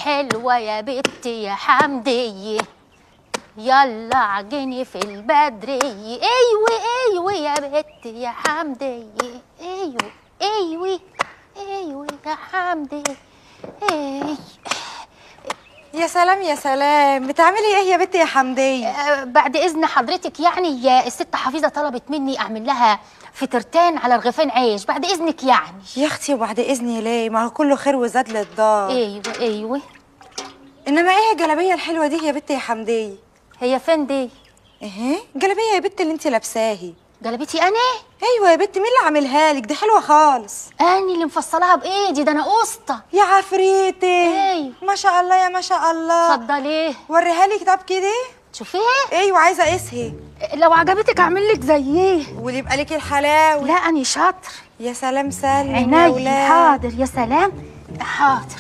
الحلوة يا بنتي يا حمدية يلا عجني في البدرية ايوه ايوه يا بنتي يا حمدية ايوه ايوه ايوه يا حمدية ايوه يا سلام يا سلام بتعملي ايه يا بنتي يا حمدية آه، بعد اذن حضرتك يعني يا الست حفيظه طلبت مني اعمل لها فطرتين على رغيفين عيش بعد اذنك يعني يا اختي وبعد اذني ليه ما هو كله خير وزاد للدار ايوه ايوه انما ايه الجلابيه الحلوه دي يا بنتي يا حمدية هي فين دي ايه جلابيه يا بنتي اللي انت لابساهي جلبتي انا ايوه يا بنتي مين اللي عاملها لك دي حلوه خالص انا اللي مفصلاها بايدي ده انا قسطه يا عفريتي ايوه ما شاء الله يا ما شاء الله اتفضلي وريها لي كتاب كده شوفيها ايوه عايزه اقيسها لو عجبتك اعمل لك زيه واللي يبقى لك الحلاوه لا اني شاطر يا سلام سلم يا عيني ولاد حاضر يا سلام حاضر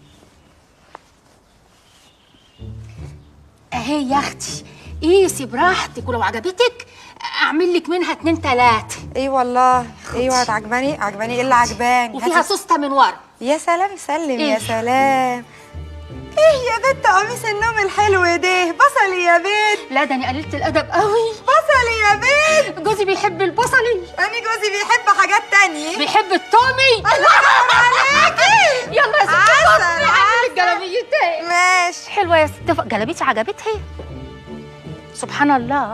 اهي يا اختي قيسي براحتك ولو عجبتك اعمل لك منها اتنين تلاته اي والله ايوه عجباني عجباني ايه اللي عجباني وفيها هاتي- سوسته من ورا يا سلام سلم إيه؟ يا سلام ايه يا بنت قميص النوم الحلو ده بصلي يا بنت لا ده انا قللت الادب قوي بصلي يا بنت جوزي بيحب البصلي انا جوزي بيحب حاجات تانية بيحب التومي عليكي يلا يا ست عسل، فاطمه اعمل الجلابيتين ماشي حلوه يا ست ف- جلابيتي عجبتها سبحان الله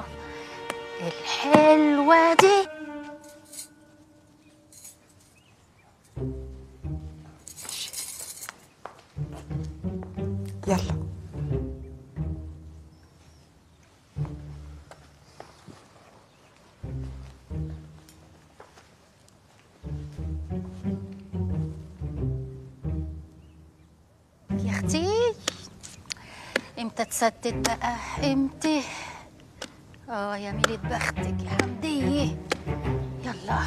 الحلوه دي يلا يا اختي امتى تستت بقى امتى اه يا ميلة بختك يا حمدية يلا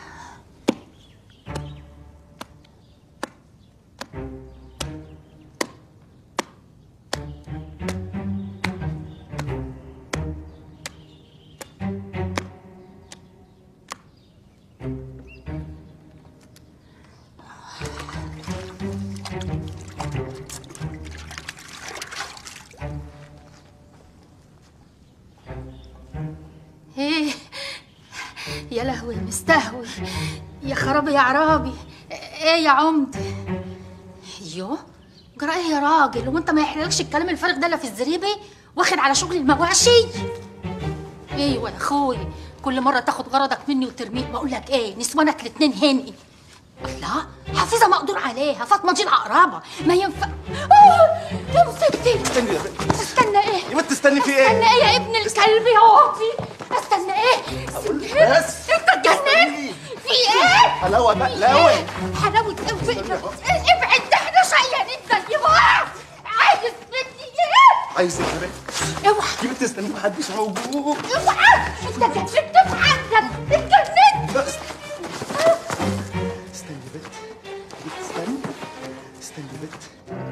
ايه يا لهوي مستهوي يا خرابي يا عرابي ايه يا عمدة يو جرى ايه يا راجل وانت ما يحللكش الكلام الفارغ ده الا في الزريبه واخد على شغل المواشي ايوه يا اخوي كل مره تاخد غرضك مني وترميه بقول لك ايه نسوانك الاتنين هنقي الله حفيظه مقدور عليها فاطمه دي العقربه ما ينفع آه، يا ستي استني يا بنت استنى ايه يا بنت استني في استنى ايه؟ ايه يا ابن الكلب يا وافي استنى ايه بس انت اتجننت في ايه حلاوه مقلاوه حلاوة ابعد ده احنا شقيانين زي بعض عايز مني ايه عايز ايه يا بنت؟ اوعى يا بنت استني محدش موجود اوعى انت اتجننت في عندك اتجننت لا، است- استني يا بنت يا بنت استني استني يا بنت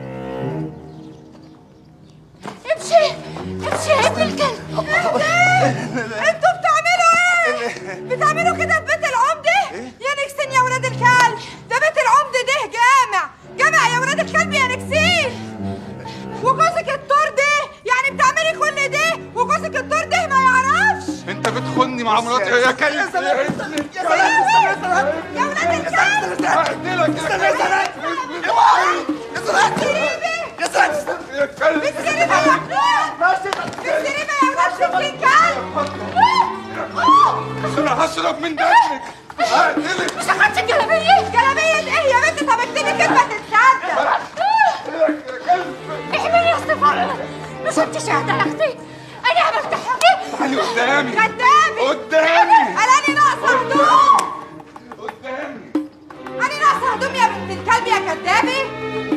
امشي امشي يا ابن الكلب انتوا بتعملوا ايه بتعملوا كده في بيت العمده يا نكسين يا ولاد الكلب ده بيت العمده ده جامع جامع يا ولاد الكلب يا نكسين وجوزك الطور ده يعني بتعملي كل ده وجوزك الطور ده ما يعرفش انت بتخني مع مراتي يا كلب يا سلام يا سلام يا ولاد الكلب هقتلك يا كلب يا سلام يا سلام يا كلب بالسلامة يا مخلوق بالسلامة يا ولاد الكلب انا هشرب من دمك هقتلك مش اخدت الجلابية جلابية ايه يا بنت طب اكتبي كلمة تتصدق يا كلب احملي يا استفار مش انت شاهدة يا اختي انا عملت حاجة تعالي قدامي كدابي قدامي قالاني ناقصة هدوم قدامي أنا ناقصة هدوم يا بنت الكلب يا كدابي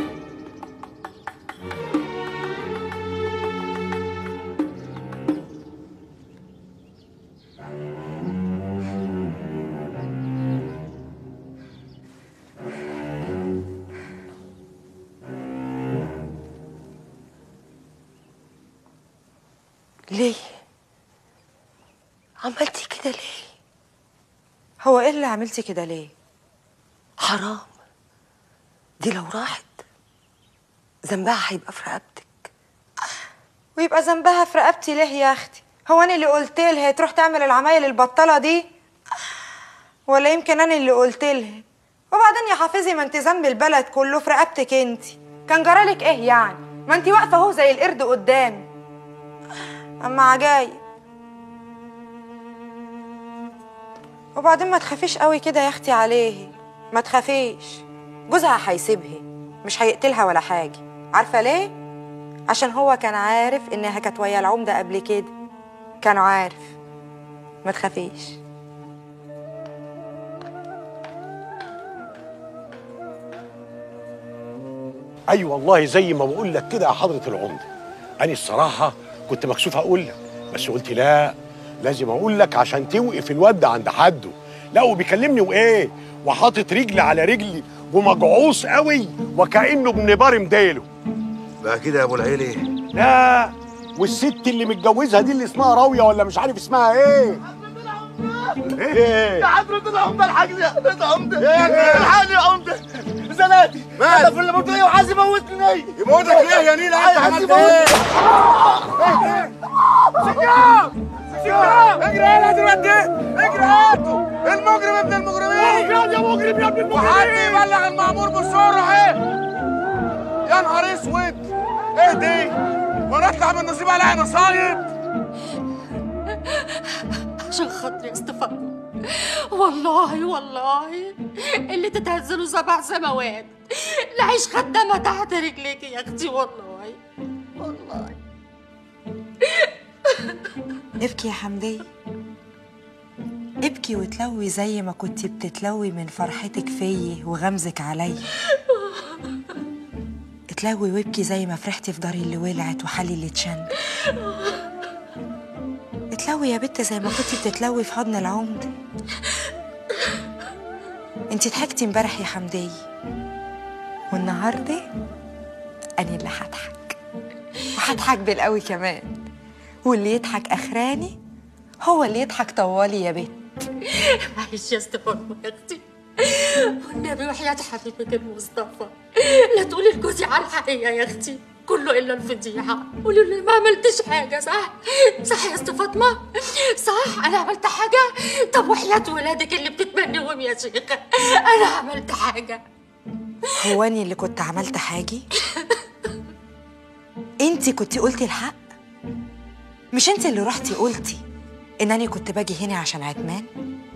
ليه؟ عملتي كده ليه؟ هو ايه اللي عملتي كده ليه؟ حرام دي لو راحت ذنبها هيبقى في رقبتك ويبقى ذنبها في رقبتي ليه يا اختي هو انا اللي قلت لها تروح تعمل العمايل البطاله دي ولا يمكن انا اللي قلت لها وبعدين يا حافظي ما انت ذنب البلد كله في رقبتك انت كان جرالك ايه يعني ما انت واقفه اهو زي القرد قدامي اما عجايب وبعدين ما تخافيش قوي كده يا اختي عليه ما تخافيش جوزها هيسيبها مش هيقتلها ولا حاجه عارفه ليه عشان هو كان عارف انها كانت ويا العمده قبل كده كان عارف ما تخافيش اي والله زي ما بقول لك كده يا حضره العمده انا الصراحه كنت مكسوف اقول لك بس قلت لا لازم اقول لك عشان توقف الواد ده عند حده لا وبيكلمني وايه وحاطط رجلي على رجلي ومجعوص قوي وكانه ابن بار مداله بقى كده يا ابو العيلي لا والست اللي متجوزها دي اللي اسمها راويه ولا مش عارف اسمها ايه ايه يا حضرة العمدة الحاج يا حضرة العمدة الحقني يا عمدة زناتي مال؟ انا في اللي وعايز يموتني يموتك ليه يا نيل انت عملت ايه؟ سجام سجام اجري يا دلوقتي اجري هاتوا المجرم ابن المجرمين يا مجرم يا ابن المجرمين وحد يبلغ المأمور بسرعة يا نهار اسود ايه دي؟ ونطلع من نصيب عليها نصايب عشان خاطري يا استفان والله والله اللي تتهزله سبع سماوات لعيش خدامة تحت رجليك يا اختي والله والله ابكي يا حمدية ابكي وتلوي زي ما كنتي بتتلوي من فرحتك فيي وغمزك عليا اتلوي وابكي زي ما فرحتي في داري اللي ولعت وحالي اللي اتشن اتلوي يا بت زي ما كنتي بتتلوي في حضن العمدة انتي ضحكتي امبارح يا حمدية والنهاردة أنا اللي هضحك وهضحك بالقوي كمان واللي يضحك اخراني هو اللي يضحك طوالي يا بت معلش يا استفان يا اختي والنبي وحياة حبيبك المصطفى لا تقولي لجوزي على الحقيقة يا اختي كله الا الفضيحة قولي له ما عملتش حاجة صح صح يا استاذ فاطمة صح انا عملت حاجة طب وحياة ولادك اللي بتتمنيهم يا شيخة انا عملت حاجة هو اني اللي كنت عملت حاجة انتي كنتي قلتي الحق مش انتي اللي رحتي قلتي ان انا كنت باجي هنا عشان عتمان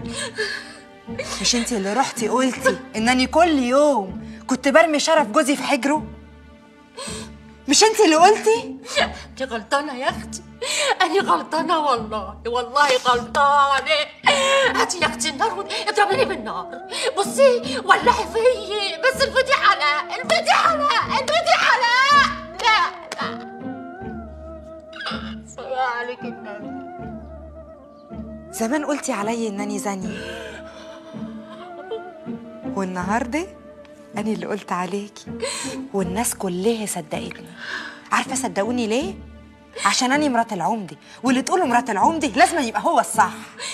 مش انتي اللي رحتي قلتي ان انا كل يوم كنت برمي شرف جوزي في حجره مش انتي اللي قلتي انت غلطانة يا اختي انا غلطانة والله والله غلطانة هاتي يا اختي النار ود- اضربيني بالنار بصي ولعي فيي بس الفضيحة لا الفضيحة لا الفضيحة لا لا لا صلاة عليك النبي زمان قلتي عليا انني زانية والنهارده انا اللي قلت عليكي والناس كلها صدقتني عارفه صدقوني ليه عشان انا مرات العمده واللي تقوله مرات العمده لازم يبقى هو الصح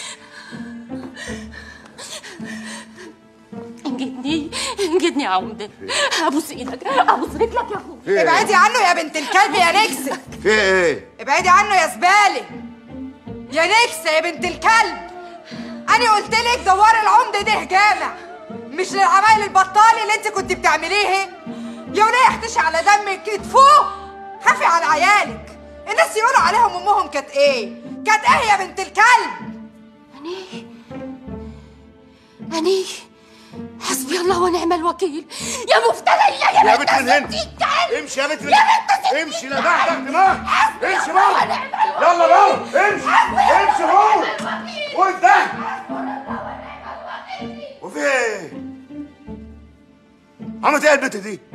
انجدني انجدني يا عمدة ابوس ايدك ابوس رجلك يا اخويا ابعدي عنه يا بنت الكلب يا نكسه في ايه؟ ابعدي عنه يا زباله يا نكسه يا بنت الكلب انا قلت لك دوار العمده ده جامع مش للعمايل البطالي اللي انت كنت بتعمليه يا وليه احتشي على دمك كتفوه خافي على عيالك الناس يقولوا عليهم امهم كانت ايه كانت ايه يا بنت الكلب أني أني حسبي الله ونعم الوكيل يا مفترية يا, يا بنت من هنا ستين كلب امشي يا بنت من يا بنت ستين امشي لا بعدك دماغ امشي الله بقى ونعم يلا بقى امشي امشي بقى قدام وفي ايه؟ عملت ايه البنت دي؟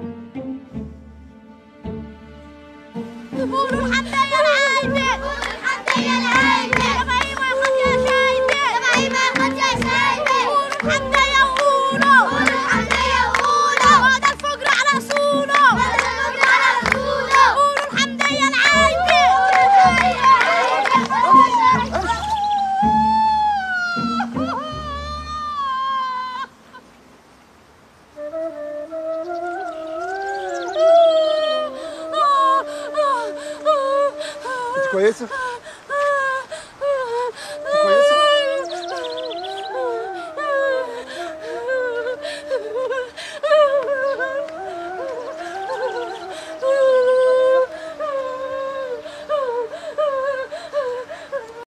قولوا الحمد لله العايدة قولوا الحمد لله العايدة يا بعيمة الخط يا شايدة يا بعيمة الخط يا شايدة قولوا الحمد يا قولوا قولوا الحمد يا قولوا بعد الفجر على رسوله بعد الفجر على رسوله قولوا الحمد لله العايدة قولوا الحمد لله العايدة كويسه